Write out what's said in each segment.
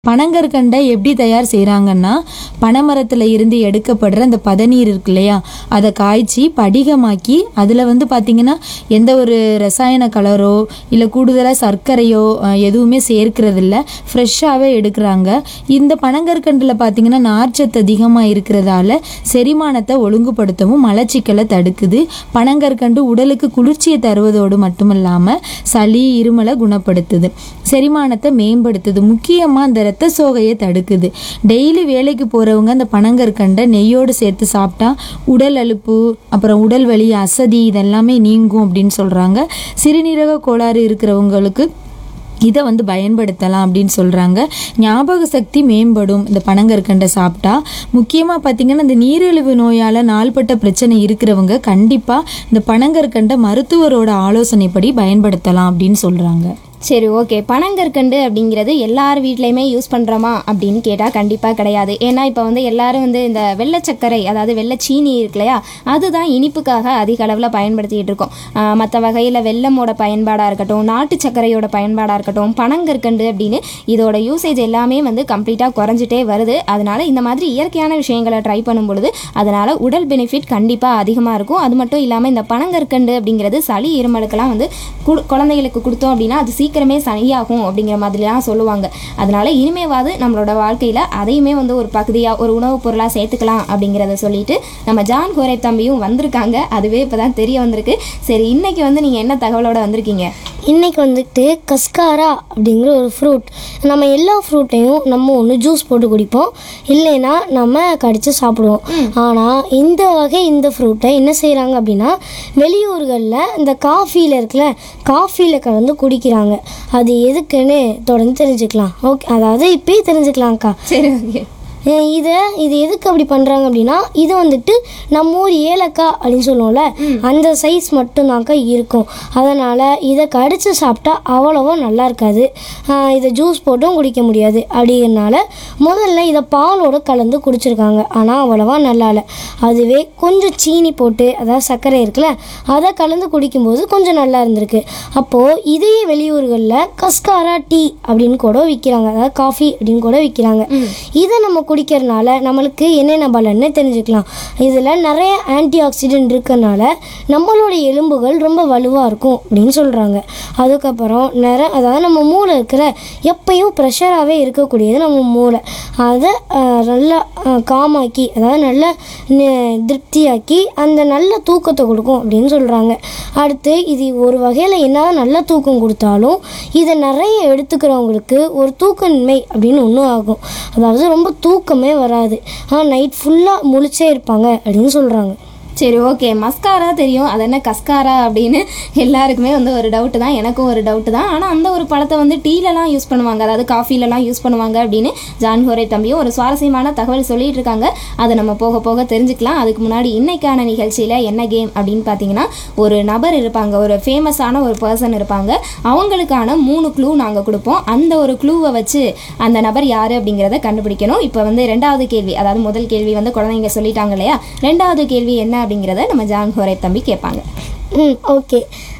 பனங்கற்கண்டை எப்படி தயார் செய்கிறாங்கன்னா பனைமரத்தில் இருந்து எடுக்கப்படுற அந்த பதநீர் இருக்கு இல்லையா அதை காய்ச்சி படிகமாக்கி அதில் வந்து பார்த்திங்கன்னா எந்த ஒரு ரசாயன கலரோ இல்லை கூடுதலாக சர்க்கரையோ அஹ், எதுவுமே சேர்க்கறதில்ல ஃப்ரெஷ்ஷாகவே எடுக்கிறாங்க இந்த பனங்கற்கண்டில் பார்த்திங்கன்னா நார்ச்சத்து அதிகமாக இருக்கிறதால செரிமானத்தை ஒழுங்குபடுத்தவும் மலச்சிக்கலை தடுக்குது பனங்கற்கண்டு உடலுக்கு குளிர்ச்சியை தருவதோடு மட்டுமில்லாமல் சளி இருமலை குணப்படுத்துது செரிமானத்தை மேம்படுத்துது முக்கியமாக அந்த இரத்த சோகையை தடுக்குது டெய்லி வேலைக்கு போகிறவங்க அந்த பனங்கற்கண்டை நெய்யோடு சேர்த்து சாப்பிட்டா உடல் அலுப்பு அப்புறம் உடல் வலி அசதி இதெல்லாமே நீங்கும் அப்படின்னு சொல்கிறாங்க சிறுநீரக கோளாறு இருக்கிறவங்களுக்கு இதை வந்து பயன்படுத்தலாம் அப்படின்னு சொல்கிறாங்க ஞாபக சக்தி மேம்படும் இந்த பனங்கற்கண்டை சாப்பிட்டா முக்கியமாக பார்த்தீங்கன்னா இந்த நீரிழிவு நோயால் நாள்பட்ட பிரச்சனை இருக்கிறவங்க கண்டிப்பாக இந்த பனங்கற்கண்டை மருத்துவரோட ஆலோசனைப்படி பயன்படுத்தலாம் அப்படின்னு சொல்கிறாங்க சரி ஓகே பனங்கற்கண்டு அப்படிங்கிறது எல்லார் வீட்லேயுமே யூஸ் பண்ணுறோமா அப்படின்னு கேட்டால் கண்டிப்பாக கிடையாது ஏன்னா இப்போ வந்து எல்லாரும் வந்து இந்த வெள்ளை சர்க்கரை அதாவது வெள்ளை சீனி இருக்கு இல்லையா அதுதான் இனிப்புக்காக அதிக அளவில் பயன்படுத்திகிட்டு இருக்கோம் மற்ற வகையில் வெல்லமோட பயன்பாடாக இருக்கட்டும் நாட்டு சர்க்கரையோட பயன்பாடாக இருக்கட்டும் பனங்கற்கண்டு அப்படின்னு இதோட யூசேஜ் எல்லாமே வந்து கம்ப்ளீட்டாக குறைஞ்சிட்டே வருது அதனால இந்த மாதிரி இயற்கையான விஷயங்களை ட்ரை பண்ணும் பொழுது அதனால் உடல் பெனிஃபிட் கண்டிப்பாக அதிகமாக இருக்கும் அது மட்டும் இல்லாமல் இந்த பனங்கற்கண்டு அப்படிங்கிறது சளி இருமலுக்கெல்லாம் வந்து குடு- குழந்தைகளுக்கு கொடுத்தோம் அப்படின்னா அது சீக்கிரமே சரியாகும் அப்படிங்கிற மாதிரிலாம் சொல்லுவாங்க அதனால இனிமேவாது நம்மளோட வாழ்க்கையில் அதையுமே வந்து ஒரு பகுதியாக ஒரு உணவுப் பொருளாக சேர்த்துக்கலாம் அப்படிங்கிறத சொல்லிட்டு நம்ம ஜான் கோரை தம்பியும் வந்திருக்காங்க அதுவே இப்போ தான் தெரிய வந்திருக்கு சரி இன்னைக்கு வந்து நீங்கள் என்ன தகவலோட வந்திருக்கீங்க இன்னைக்கு வந்துட்டு கஸ்காரா அப்படிங்கிற ஒரு ஃப்ரூட் நம்ம எல்லா ஃப்ரூட்டையும் நம்ம ஒன்று ஜூஸ் போட்டு குடிப்போம் இல்லைன்னா நம்ம கடிச்சு சாப்பிடுவோம் ஆனால் இந்த வகை இந்த ஃப்ரூட்டை என்ன செய்கிறாங்க அப்படின்னா வெளியூர்களில் இந்த காஃபியில் இருக்குல்ல காஃபியில் கலந்து குடிக்கிறாங்க அது எதுக்குன்னு தொடர்ந்து தெரிஞ்சுக்கலாம் ஓகே அதாவது இப்பயே தெரிஞ்சுக்கலாம்க்கா சரி ஓகே அஹ் இதை இது எதுக்கு அப்படி பண்ணுறாங்க அப்படின்னா இது வந்துட்டு நம்ம ஊர் ஏலக்காய் அப்படின்னு சொல்லுவோம்ல அந்த சைஸ் மட்டும்தாக்கா இருக்கும் அதனால் இதை கடிச்சு சாப்பிட்டா அவ்வளவா நல்லா இருக்காது அஹ் இதை ஜூஸ் போட்டும் குடிக்க முடியாது அப்படிங்கிறனால முதல்ல இதை பாலோட கலந்து குடிச்சிருக்காங்க ஆனால் அவ்வளவா நல்லா இல்லை அதுவே கொஞ்சம் சீனி போட்டு அதாவது சர்க்கரை இருக்குல்ல அதை கலந்து குடிக்கும்போது கொஞ்சம் நல்லா இருந்திருக்கு அப்போது இதே வெளியூர்களில் கஸ்காரா டீ அப்படின்னு கூட விற்கிறாங்க அதாவது காஃபி அப்படின்னு கூட விற்கிறாங்க இதை நம்ம குடிக்கிறதுனால நம்மளுக்கு என்னென்ன பலன்னு தெரிஞ்சுக்கலாம் இதில் நிறைய ஆன்டி ஆக்சிடென்ட் இருக்கறனால நம்மளோட எலும்புகள் ரொம்ப வலுவாக இருக்கும் அப்படின்னு சொல்கிறாங்க அதுக்கப்புறம் நிற அதாவது நம்ம மூளை இருக்கிற எப்பயும் ப்ரெஷராகவே இருக்கக்கூடியது நம்ம மூளை அதை ஆஹ், நல்லா ஆஹ், காமாக்கி அதாவது நல்லா நி- திருப்தியாக்கி அந்த நல்ல தூக்கத்தை கொடுக்கும் அப்படின்னு சொல்கிறாங்க அடுத்து இது ஒரு வகையில் என்னதான் நல்ல தூக்கம் கொடுத்தாலும் இதை நிறைய எடுத்துக்கிறவங்களுக்கு ஒரு தூக்கமின்மை அப்படின்னு ஒன்றும் ஆகும் அதாவது ரொம்ப தூக்கமே வராது ஆனால் நைட் ஃபுல்லாக முழிச்சே இருப்பாங்க அப்படின்னு சொல்கிறாங்க சரி ஓகே மஸ்காரா தெரியும் அது என்ன கஸ்காரா அப்படின்னு எல்லாருக்குமே வந்து ஒரு டவுட்டு தான் எனக்கும் ஒரு டவுட்டு தான் ஆனால் அந்த ஒரு பழத்தை வந்து டீலலாம் யூஸ் பண்ணுவாங்க அதாவது காஃபிலலாம் யூஸ் பண்ணுவாங்க அப்படின்னு ஜான் ஹோரே தம்பியும் ஒரு சுவாரஸ்யமான தகவல் சொல்லிட்டு இருக்காங்க அதை நம்ம போக போக தெரிஞ்சுக்கலாம் அதுக்கு முன்னாடி இன்னைக்கான நிகழ்ச்சியில் என்ன கேம் அப்படின்னு பார்த்தீங்கன்னா ஒரு நபர் இருப்பாங்க ஒரு ஃபேமஸான ஒரு பர்சன் இருப்பாங்க அவங்களுக்கான மூணு க்ளூ நாங்கள் கொடுப்போம் அந்த ஒரு க்ளூவை வச்சு அந்த நபர் யார் அப்படிங்கிறத கண்டுபிடிக்கணும் இப்போ வந்து ரெண்டாவது கேள்வி அதாவது முதல் கேள்வி வந்து குழந்தைங்க சொல்லிட்டாங்க இல்லையா ரெண்டாவது கேள்வி என்ன அப்படிங்கிறத நம்ம ஜான் ஹோரே தம்பி கேட்பாங்க ம் ஓகே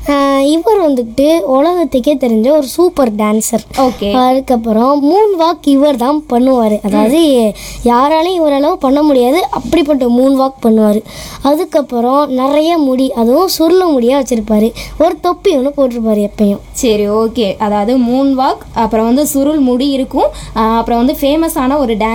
இவர் வந்துட்டு உலகத்துக்கே தெரிஞ்ச ஒரு சூப்பர் டான்சர் ஓகே அதுக்கப்புறம் மூன் வாக் இவர் தான் பண்ணுவார் அதாவது யாராலையும் இவரளவு பண்ண முடியாது அப்படிப்பட்ட மூன் வாக் பண்ணுவார் அதுக்கப்புறம் நிறைய முடி அதுவும் சுருள முடியாக வச்சுருப்பாரு ஒரு தொப்பி ஒன்று போட்டிருப்பாரு எப்பயும் சரி ஓகே அதாவது மூன் வாக் அப்புறம் வந்து சுருள் முடி இருக்கும் ஆஹ் அப்புறம் வந்து ஃபேமஸான ஒரு டான்ஸ்